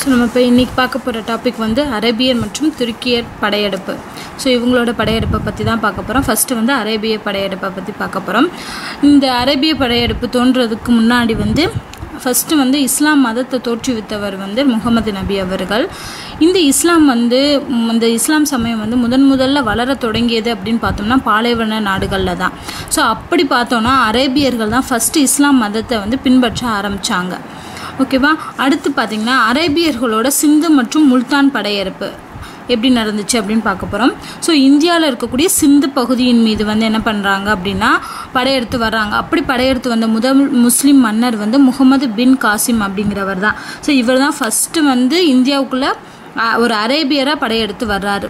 so நம்ம இப்போ இன்றைக்கி பார்க்க போகிற டாபிக் வந்து அரேபியர் மற்றும் துருக்கியர் படையெடுப்பு ஸோ இவங்களோட படையெடுப்பை பற்றி தான் பார்க்க போகிறோம் ஃபஸ்ட்டு வந்து அரேபிய படையெடுப்பை பற்றி பார்க்க போகிறோம் இந்த அரேபிய படையெடுப்பு தோன்றதுக்கு முன்னாடி வந்து ஃபஸ்ட்டு வந்து இஸ்லாம் மதத்தை தோற்றுவித்தவர் வந்து முகமது நபி அவர்கள் இந்த இஸ்லாம் வந்து ம், இந்த இஸ்லாம் சமயம் வந்து முதன் முதல்ல வளர தொடங்கியது அப்படின்னு பார்த்தோம்னா பாலைவன நாடுகளில் தான் ஸோ அப்படி பார்த்தோன்னா அரேபியர்கள் தான் ஃபஸ்ட்டு இஸ்லாம் மதத்தை வந்து பின்பற்ற ஆரம்பித்தாங்க ஓகேவா அடுத்து பார்த்திங்கன்னா அரேபியர்களோட சிந்து மற்றும் முல்தான் படையெடுப்பு எப்படி நடந்துச்சு அப்படின்னு பார்க்க போகிறோம் ஸோ இந்தியாவில் இருக்கக்கூடிய சிந்து பகுதியின் மீது வந்து என்ன பண்ணுறாங்க அப்படின்னா படையெடுத்து வர்றாங்க அப்படி படையெடுத்து வந்த முதல் முஸ்லீம் மன்னர் வந்து முகமது பின் காசிம் அப்படிங்கிறவர் தான் ஸோ இவர் தான் ஃபஸ்ட்டு வந்து இந்தியாவுக்குள்ளே அஹ், ஒரு அரேபியராக படையெடுத்து வர்றாரு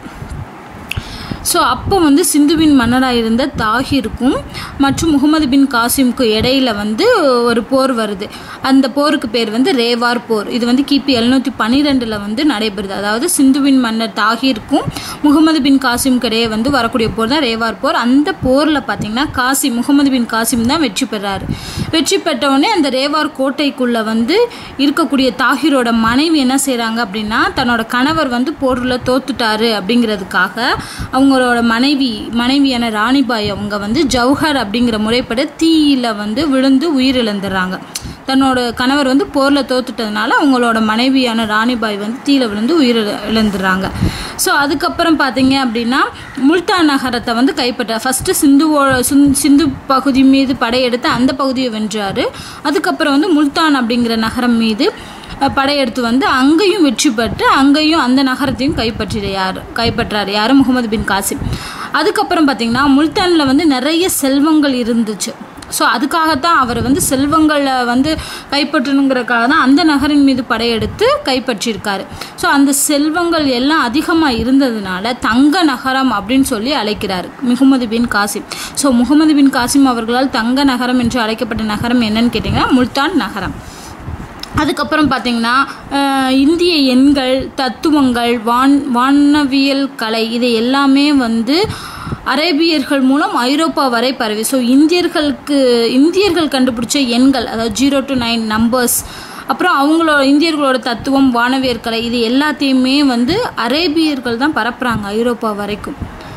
ஸோ அப்போ வந்து சிந்துவின் மன்னராக இருந்த தாஹிருக்கும் மற்றும் முகமது பின் காசிமுக்கும் இடையில வந்து ஒரு போர் வருது அந்த போருக்கு பேர் வந்து ரேவார் போர் இது வந்து கிபி எழுநூற்றி பன்னிரெண்டில் வந்து நடைபெறுது அதாவது சிந்துவின் மன்னர் தாஹிருக்கும் முகமது பின் காசிமுக்கு இடையே வந்து வரக்கூடிய போர் தான் ரேவார் போர் அந்த போரில் பார்த்தீங்கன்னா காசிம் முகமது பின் காசிம் தான் வெற்றி பெறாரு வெற்றி பெற்ற உடனே அந்த ரேவார் கோட்டைக்குள்ளே வந்து இருக்கக்கூடிய தாஹிரோட மனைவி என்ன செய்கிறாங்க அப்படின்னா தன்னோட கணவர் வந்து போரில் தோத்துட்டாரு அப்படிங்கிறதுக்காக அவங்களோட மனைவி மனைவியான ராணிபாய் அவங்க வந்து ஜவுஹர் அப்படிங்கிற முறைப்பட தீயில வந்து விழுந்து உயிரிழந்துடுறாங்க தன்னோட கணவர் வந்து போரில் தோத்துட்டதுனால அவங்களோட மனைவியான ராணிபாய் வந்து தீயில விழுந்து உயிர் இழந்துடுறாங்க ஸோ அதுக்கப்புறம் பார்த்தீங்க அப்படின்னா முல்தான் நகரத்தை வந்து கைப்பற்ற ஃபஸ்ட்டு சிந்துவோ சிந்- சிந்து பகுதி மீது படையெடுத்து அந்த பகுதியை வென்றாரு அதுக்கப்புறம் வந்து முல்தான் அப்படிங்கிற நகரம் மீது அஹ், படையெடுத்து வந்து அங்கேயும் வெற்றி பெற்று அங்கேயும் அந்த நகரத்தையும் கைப்பற்றிட யார் கைப்பற்றார் யார் முகமது பின் காசிம் அதுக்கப்புறம் பார்த்தீங்கன்னா முல்தானில் வந்து நிறைய செல்வங்கள் இருந்துச்சு ஸோ அதுக்காகத்தான் அவர் வந்து செல்வங்களை வந்து கைப்பற்றணுங்கிறதுக்காக தான் அந்த நகரின் மீது படையெடுத்து கைப்பற்றியிருக்காரு ஸோ அந்த செல்வங்கள் எல்லாம் அதிகமாக இருந்ததுனால தங்க நகரம் அப்படின்னு சொல்லி அழைக்கிறார் முகமது பின் காசிம் ஸோ முகமது பின் காசிம் அவர்களால் தங்க நகரம் என்று அழைக்கப்பட்ட நகரம் என்னன்னு கேட்டிங்கன்னா முல்தான் நகரம் அதுக்கப்புறம் பார்த்தீங்கன்னா அஹ், இந்திய எண்கள் தத்துவங்கள் வான் வானவியல் கலை இது எல்லாமே வந்து அரேபியர்கள் மூலம் ஐரோப்பா வரை பரவி ஸோ இந்தியர்களுக்கு இந்தியர்கள் கண்டுபிடிச்ச எண்கள் அதாவது ஜீரோ டு நைன் நம்பர்ஸ் அப்புறம் அவங்களோட இந்தியர்களோட தத்துவம் வானவியல் கலை இது எல்லாத்தையுமே வந்து அரேபியர்கள் தான் பரப்புகிறாங்க ஐரோப்பா வரைக்கும்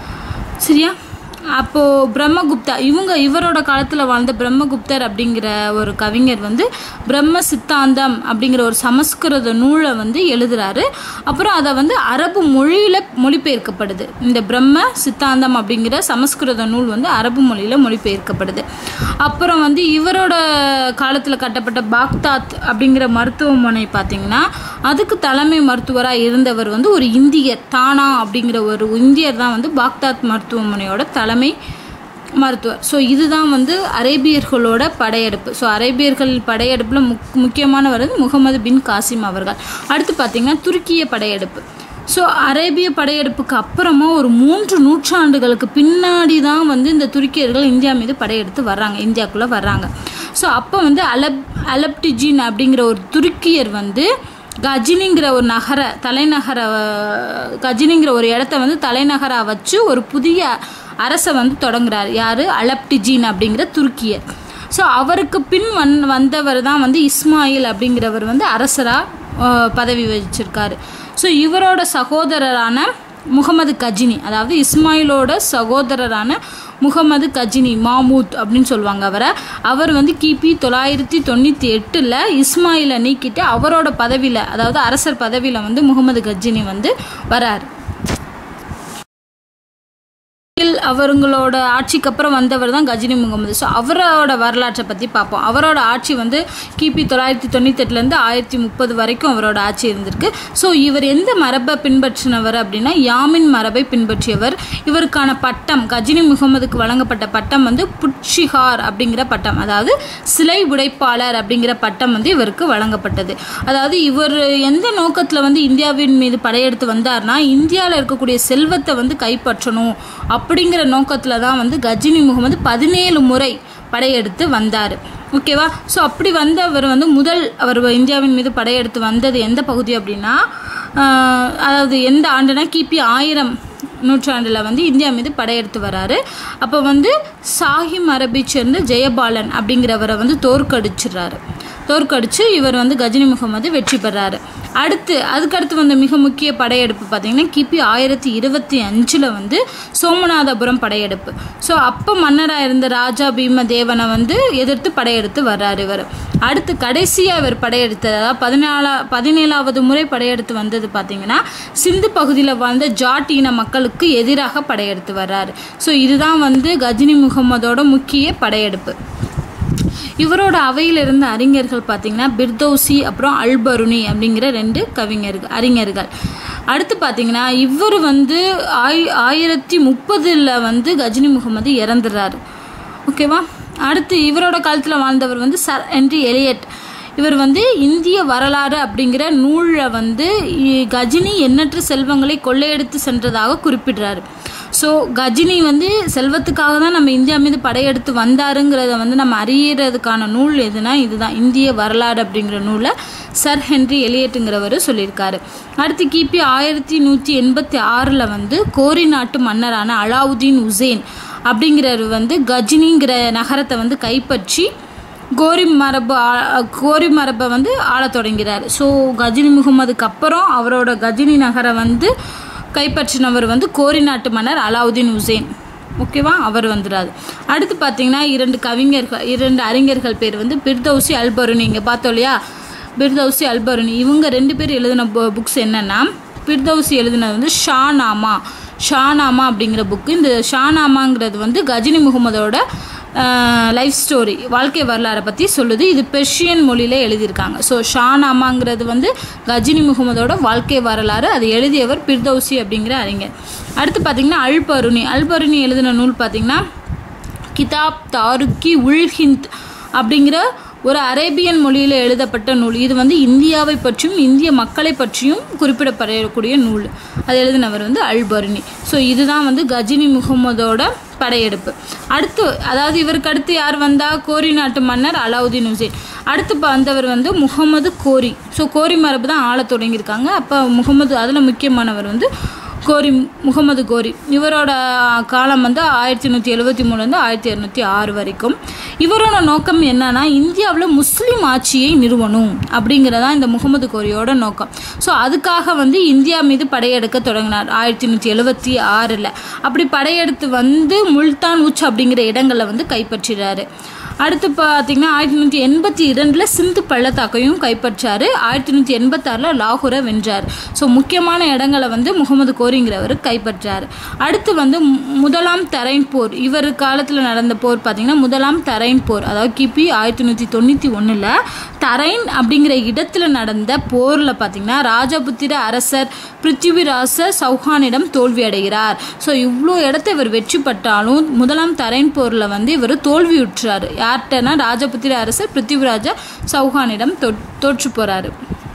சரியா அப்போது பிரம்மகுப்தா இவங்க இவரோட காலத்தில் வாழ்ந்த பிரம்மகுப்தர் அப்படிங்கிற ஒரு கவிஞர் வந்து பிரம்ம சித்தாந்தம் அப்படிங்கிற ஒரு சமஸ்கிருத நூலை வந்து எழுதுறாரு அப்புறம் அதை வந்து அரபு மொழியில் மொழிபெயர்க்கப்படுது இந்த பிரம்ம சித்தாந்தம் அப்படிங்கிற சமஸ்கிருத நூல் வந்து அரபு மொழியில் மொழிபெயர்க்கப்படுது அப்புறம் வந்து இவரோட காலத்தில் கட்டப்பட்ட பாக்தாத் அப்படிங்கிற மருத்துவமனை பார்த்தீங்கன்னா அதுக்கு தலைமை மருத்துவராக இருந்தவர் வந்து ஒரு இந்தியர் தானா அப்படிங்கிற ஒரு இந்தியர் தான் வந்து பாக்தாத் மருத்துவமனையோட தலைமை மருத்துவர் ஸோ இதுதான் வந்து அரேபியர்களோட படையெடுப்பு ஸோ அரேபியர்கள் படையெடுப்பில் முக் முக்கியமானவர் வந்து முகமது பின் காசிம் அவர்கள் அடுத்து பார்த்திங்கன்னா துருக்கிய படையெடுப்பு ஸோ அரேபிய படையெடுப்புக்கு அப்புறமா ஒரு மூன்று நூற்றாண்டுகளுக்கு பின்னாடி தான் வந்து இந்த துருக்கியர்கள் இந்தியா மீது படையெடுத்து வர்றாங்க இந்தியாக்குள்ளே வர்றாங்க ஸோ அப்போ வந்து அலப் அலப்டிஜின் அப்படிங்கிற ஒரு துருக்கியர் வந்து கஜினிங்கிற ஒரு நகர தலைநகர அஹ், கஜினிங்கிற ஒரு இடத்த வந்து தலைநகராக வச்சு ஒரு புதிய அரசை வந்து தொடங்குறார் யார் அலப்டிஜின் அப்படிங்கிற துருக்கியர் ஸோ அவருக்கு பின் வந் வந்தவர் தான் வந்து இஸ்மாயில் அப்படிங்கிறவர் வந்து அரசராக பதவி வச்சிருக்காரு ஸோ இவரோட சகோதரரான முகமது கஜினி அதாவது இஸ்மாயிலோட சகோதரரான முகமது கஜினி மாமூத் அப்படின்னு சொல்லுவாங்க அவரை அவர் வந்து கிபி தொள்ளாயிரத்தி தொண்ணூற்றி எட்டில் இஸ்மாயிலை நீக்கிட்டு அவரோட பதவியில் அதாவது அரசர் பதவியில் வந்து முகமது கஜினி வந்து வரார் இல் அவங்களோட ஆட்சிக்கு அப்புறம் வந்தவர் தான் கஜினி முகமது ஸோ அவரோட வரலாற்றை பற்றி பார்ப்போம் அவரோட ஆட்சி வந்து கிபி தொள்ளாயிரத்தி தொண்ணூத்தெட்டுலேருந்து ஆயிரத்தி முப்பது வரைக்கும் அவரோட ஆட்சி இருந்திருக்கு ஸோ இவர் எந்த மரபை பின்பற்றினவர் அப்படின்னா யாமின் மரபை பின்பற்றியவர் இவருக்கான பட்டம் கஜினி முகமதுக்கு வழங்கப்பட்ட பட்டம் வந்து புட்ஷிகார் அப்படிங்கிற பட்டம் அதாவது சிலை உடைப்பாளர் அப்படிங்கிற பட்டம் வந்து இவருக்கு வழங்கப்பட்டது அதாவது இவர் எந்த நோக்கத்தில் வந்து இந்தியாவின் மீது படையெடுத்து வந்தார்னா இந்தியாவில் இருக்கக்கூடிய செல்வத்தை வந்து கைப்பற்றணும் அப்படிங்கிற நோக்கத்தில் தான் வந்து கஜினி முகமது பதினேழு முறை படையெடுத்து வந்தார் ஓகேவா ஸோ அப்படி வந்தவர் வந்து முதல் அவர் இந்தியாவின் மீது படையெடுத்து வந்தது எந்த பகுதி அப்படின்னா ஆஹ், அதாவது எந்த ஆண்டுனா கிபி ஆயிரம் நூற்றாண்டில் வந்து இந்தியா மீது படையெடுத்து வராரு அப்போ வந்து சாஹிம் அரபை சேர்ந்த ஜெயபாலன் அப்படிங்கிறவரை வந்து தோற்கடிச்சிடுறாரு தோற்கடிச்சு இவர் வந்து கஜினி முகமது வெற்றி பெறாரு அடுத்து அதுக்கடுத்து வந்த மிக முக்கிய படையெடுப்பு பார்த்தீங்கன்னா கிபி ஆயிரத்தி இருபத்தி அஞ்சில் வந்து சோமநாதபுரம் படையெடுப்பு ஸோ அப்போ மன்னராக இருந்த ராஜா பீம தேவனை வந்து எதிர்த்து படையெடுத்து வர்றாரு இவர் அடுத்து கடைசியாக இவர் படையெடுத்தது அதாவது பதினாலா பதினேழாவது முறை படையெடுத்து வந்தது பார்த்தீங்கன்னா சிந்து பகுதியில் வாழ்ந்த ஜாட் இன மக்களுக்கு எதிராக படையெடுத்து வர்றாரு ஸோ இதுதான் வந்து கஜினி முகமதோட முக்கிய படையெடுப்பு இவரோட அவையில் இருந்த அறிஞர்கள் பார்த்தீங்கன்னா பிர்தௌசி அப்புறம் அல்பருணி அப்படிங்கிற ரெண்டு கவிஞர்கள் அறிஞர்கள் அடுத்து பார்த்தீங்கன்னா இவர் வந்து ஆய் ஆயிரத்தி முப்பதில் வந்து கஜினி முகமது இறந்துடுறாரு ஓகேவா அடுத்து இவரோட காலத்தில் வாழ்ந்தவர் வந்து சர் ஹென்றி எலியட் இவர் வந்து இந்திய வரலாறு அப்படிங்கிற நூலில் வந்து இ- கஜினி எண்ணற்ற செல்வங்களை கொள்ளையடித்து சென்றதாக குறிப்பிடுறாரு ஸோ கஜினி வந்து செல்வத்துக்காக தான் நம்ம இந்தியா மீது படையெடுத்து வந்தாருங்கிறத வந்து நம்ம அறியறதுக்கான நூல் எதுனா இதுதான் இந்திய வரலாறு அப்படிங்கிற நூலை சர் ஹென்றி எலியட்டுங்கிறவர் சொல்லியிருக்காரு அடுத்து கிபி ஆயிரத்தி நூற்றி எண்பத்தி ஆறில் வந்து கோரி நாட்டு மன்னரான அலாவுதீன் உசேன் அப்படிங்கிறவர் வந்து கஜினிங்கிற நகரத்தை வந்து கைப்பற்றி கோரி மரபு ஆ- கோரி மரபை வந்து ஆளத் தொடங்கிறார் ஸோ கஜினி முகமதுக்கு அப்புறம் அவரோட கஜினி நகரை வந்து கைப்பற்றினவர் வந்து கோரி நாட்டு மன்னர் அலாவுதீன் உசேன் ஓகேவா அவர் வந்துடாது அடுத்து பார்த்தீங்கன்னா இரண்டு கவிஞர்கள் இரண்டு அறிஞர்கள் பேர் வந்து பிர்தௌசி அல்பருனி இங்கே பார்த்தோம் இல்லையா பிர்தௌசி அல்பருனி இவங்க ரெண்டு பேர் எழுதின புக்ஸ் என்னென்னா பிர்தௌசி எழுதினது வந்து ஷானாமா ஷானாமா அப்படிங்கிற புக்கு இந்த ஷானாமாங்கிறது வந்து கஜினி முகமதோட லைஃப் ஸ்டோரி வாழ்க்கை வரலாறை பற்றி சொல்லுது இது பெர்ஷியன் மொழியில் எழுதியிருக்காங்க ஸோ ஷானாமாங்கிறது வந்து கஜினி முகமதோட வாழ்க்கை வரலாறு அதை எழுதியவர் பிர்தௌசி அப்படிங்கிற அறிஞர் அடுத்து பார்த்தீங்கன்னா அல்பருணி அல்பருணி எழுதின நூல் பார்த்தீங்கன்னா கிதாப் தாருக்கி உல் ஹிந்த் அப்படிங்கிற ஒரு அரேபியன் மொழியில் எழுதப்பட்ட நூல் இது வந்து இந்தியாவை பற்றியும் இந்திய மக்களை பற்றியும் குறிப்பிடப்படக்கூடிய நூல் அது எழுதினவர் வந்து அல்பருணி ஸோ இதுதான் வந்து கஜினி முகமதோட படையெடுப்பு அடுத்து அதாவது இவருக்கு அடுத்து யார் வந்தா கோரி நாட்டு மன்னர் அலாவுதீன் உசேன் அடுத்து இப்ப வந்தவர் வந்து முகமது கோரி ஸோ கோரி மரபு தான் ஆளத் தொடங்கியிருக்காங்க அப்போ முகமது அதில் முக்கியமானவர் வந்து கோரி முகமது கோரி இவரோட காலம் வந்து ஆயிரத்தி நூற்றி எழுபத்தி மூணுலேருந்து ஆயிரத்தி இரநூத்தி ஆறு வரைக்கும் இவரோட நோக்கம் என்னன்னா இந்தியாவில் முஸ்லீம் ஆட்சியை நிறுவனம் அப்படிங்கிறதா இந்த முகமது கோரியோட நோக்கம் ஸோ அதுக்காக வந்து இந்தியா மீது படையெடுக்க தொடங்கினார் ஆயிரத்தி நூற்றி எழுபத்தி ஆறில் அப்படி படையெடுத்து வந்து முல்தான் உச் அப்படிங்கிற இடங்களை வந்து கைப்பற்றிறாரு அடுத்து பார்த்தீங்கன்னா ஆயிரத்தி நூற்றி எண்பத்தி இரண்டில் சிந்து பள்ளத்தாக்கையும் கைப்பற்றாரு ஆயிரத்தி நூற்றி எண்பத்தாறில் லாகூரை வென்றார் ஸோ முக்கியமான இடங்களை வந்து முகமது கோரிங்கிறவர் கைப்பற்றார் அடுத்து வந்து மு- முதலாம் தரைன் போர் இவர் காலத்தில் நடந்த போர் பார்த்தீங்கன்னா முதலாம் தரைன் போர் அதாவது கிபி ஆயிரத்தி நூற்றி தொண்ணூற்றி ஒன்றில் தரைன் அப்படிங்கிற இடத்துல நடந்த போரில் பார்த்தீங்கன்னா ராஜபுத்திர அரசர் பிருத்திவிராச சௌஹானிடம் தோல்வி அடைகிறார் ஸோ இவ்வளோ இடத்த இவர் வெற்றி பட்டாலும் முதலாம் தரைன் போரில் வந்து இவர் தோல்வியுற்றார் யார்கிட்டனா ராஜபுத்திர அரசர் பிருத்திவிராஜ சௌஹானிடம் தோ தோற்று போகிறாரு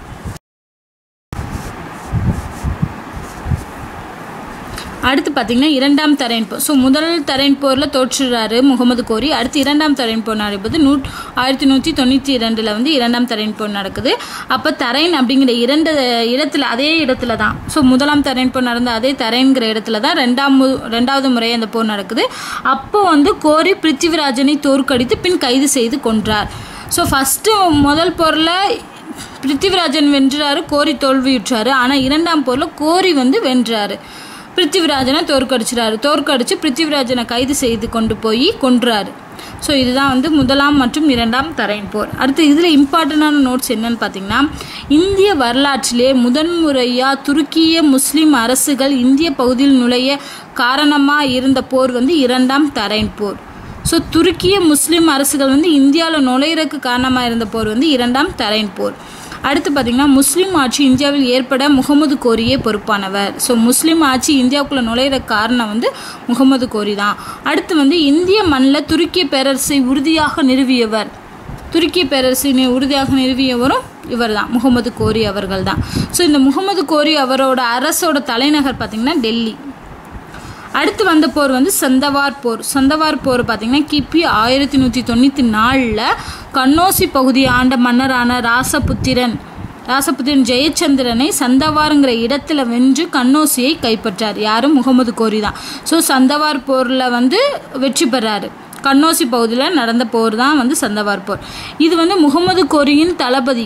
அடுத்து பார்த்தீங்கன்னா இரண்டாம் தரைன் போர் ஸோ முதல் தரைன் போரில் தோற்றுறாரு முகமது கோரி அடுத்து இரண்டாம் தரைன் போர் நடப்பது நூ ஆயிரத்தி நூற்றி தொண்ணூற்றி இரண்டில் வந்து இரண்டாம் தரைன் போர் நடக்குது அப்போ தரைன் அப்படிங்கிற இரண்டு இடத்துல அதே இடத்துல தான் ஸோ முதலாம் தரைன் போர் நடந்த அதே தரைன்கிற இடத்துல தான் ரெண்டாம் மு- ரெண்டாவது முறை அந்த போர் நடக்குது அப்போ வந்து கோரி பிருத்திவிராஜனை தோற்கடித்து பின் கைது செய்து கொன்றார் ஸோ ஃபஸ்ட்டு முதல் போரில் பிருத்திவிராஜன் வென்றாரு கோரி தோல்வியுற்றாரு ஆனால் இரண்டாம் போரில் கோரி வந்து வென்றாரு பிருத்திவிராஜனை தோற்கடிச்சிறாரு தோற்கடிச்சு பிருத்திவிராஜனை கைது செய்து கொண்டு போய் கொன்றாரு ஸோ இதுதான் வந்து முதலாம் மற்றும் இரண்டாம் தரையின் போர் அடுத்து இதில் இம்பார்ட்டண்டான நோட்ஸ் என்னன்னு பார்த்தீங்கன்னா இந்திய வரலாற்றிலே முதன்முறையாக துருக்கிய முஸ்லீம் அரசுகள் இந்திய பகுதியில் நுழைய காரணமாக இருந்த போர் வந்து இரண்டாம் தரையின் போர் ஸோ துருக்கிய முஸ்லீம் அரசுகள் வந்து இந்தியாவில் நுழையிறதுக்கு காரணமாக இருந்த போர் வந்து இரண்டாம் தரையின் போர் அடுத்து பார்த்தீங்கன்னா முஸ்லீம் ஆட்சி இந்தியாவில் ஏற்பட முகமது கோரியே பொறுப்பானவர் ஸோ முஸ்லீம் ஆட்சி இந்தியாவுக்குள்ள நுழையிற காரணம் வந்து முகமது கோரி தான் அடுத்து வந்து இந்திய மண்ணில் துருக்கிய பேரரசை உறுதியாக நிறுவியவர் துருக்கிய பேரரசை நி- உறுதியாக நிறுவியவரும் இவர் தான் முகமது கோரி அவர்கள் தான் ஸோ இந்த முகமது கோரி அவரோட அரசோட தலைநகர் பார்த்திங்கன்னா டெல்லி அடுத்து வந்த போர் வந்து சந்தவார் போர் சந்தவார் போர் பார்த்தீங்கன்னா கிபி ஆயிரத்தி நூற்றி தொண்ணூற்றி நாலில் கண்ணோசி பகுதியை ஆண்ட மன்னரான ராசபுத்திரன் ராசபுத்திரன் ஜெயச்சந்திரனை சந்தவாருங்கிற இடத்துல வென்று கண்ணோசியை கைப்பற்றார் யாரும் முகமது கோரி தான் ஸோ சந்தவார் போரில் வந்து வெற்றி பெறாரு கண்ணோசி பகுதியில் நடந்த போர் தான் வந்து சந்தவார் போர் இது வந்து முகமது கோரியின் தளபதி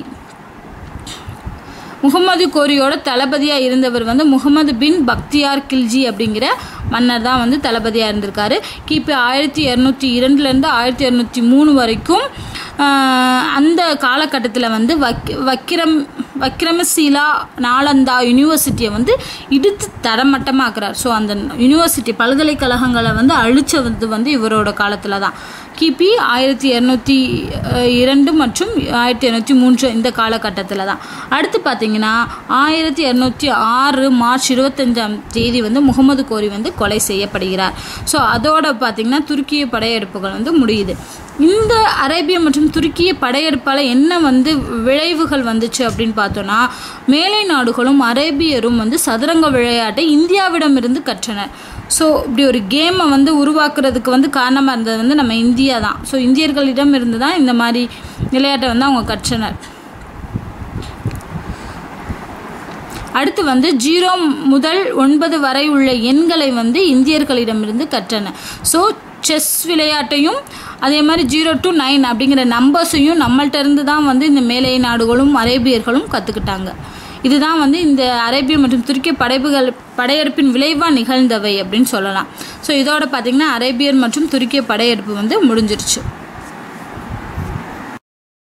முகமது கோரியோட தளபதியாக இருந்தவர் வந்து முகமது பின் பக்தியார் கில்ஜி அப்படிங்கிற மன்னர் தான் வந்து தளபதியாக இருந்திருக்காரு கிபி ஆயிரத்தி இரநூத்தி இரண்டுலேருந்து ஆயிரத்தி இரநூத்தி மூணு வரைக்கும் ஆஹ், அந்த காலகட்டத்தில் வந்து வக் வக்கிரம் வக்கிரமசீலா நாலந்தா யூனிவர்சிட்டியை வந்து இடித்து தரமட்டமாக்குறார் ஸோ அந்த யூனிவர்சிட்டி பல்கலைக்கழகங்களை வந்து அழிச்சது வந்து இவரோட காலத்தில் தான் கிபி ஆயிரத்தி இரநூத்தி இரண்டு மற்றும் ஆயிரத்தி இரநூத்தி மூன்று இந்த காலகட்டத்தில் தான் அடுத்து பார்த்தீங்கன்னா ஆயிரத்தி இரநூத்தி ஆறு மார்ச் இருபத்தஞ்சாம் தேதி வந்து முகமது கோரி வந்து கொலை செய்யப்படுகிறார் ஸோ அதோட பார்த்தீங்கன்னா துருக்கிய படையெடுப்புகள் வந்து முடியுது இந்த அரேபிய மற்றும் துருக்கிய படையெடுப்பால் என்ன வந்து விளைவுகள் வந்துச்சு அப்படின்னு பார்த்தோன்னா மேலை நாடுகளும் அரேபியரும் வந்து சதுரங்க விளையாட்டை இந்தியாவிடமிருந்து கற்றனர் ஸோ இப்படி ஒரு கேமை வந்து உருவாக்குறதுக்கு வந்து காரணமாக இருந்தது வந்து நம்ம இந்தியா தான் ஸோ இந்தியர்களிடம் இருந்து தான் இந்த மாதிரி விளையாட்டை வந்து அவங்க கற்றனர் அடுத்து வந்து ஜீரோ முதல் ஒன்பது வரை உள்ள எண்களை வந்து இந்தியர்களிடமிருந்து கற்றன ஸோ செஸ் விளையாட்டையும் அதே மாதிரி ஜீரோ டு நைன் அப்படிங்கிற நம்பர்ஸையும் நம்மள்ட்ட இருந்து தான் வந்து இந்த மேலை நாடுகளும் அரேபியர்களும் கற்றுக்கிட்டாங்க இதுதான் வந்து இந்த அரேபிய மற்றும் துருக்கிய படைப்புகள் படையெடுப்பின் விளைவாக நிகழ்ந்தவை அப்படின்னு சொல்லலாம் ஸோ இதோட பார்த்திங்கன்னா அரேபியர் மற்றும் துருக்கிய படையெடுப்பு வந்து முடிஞ்சிருச்சு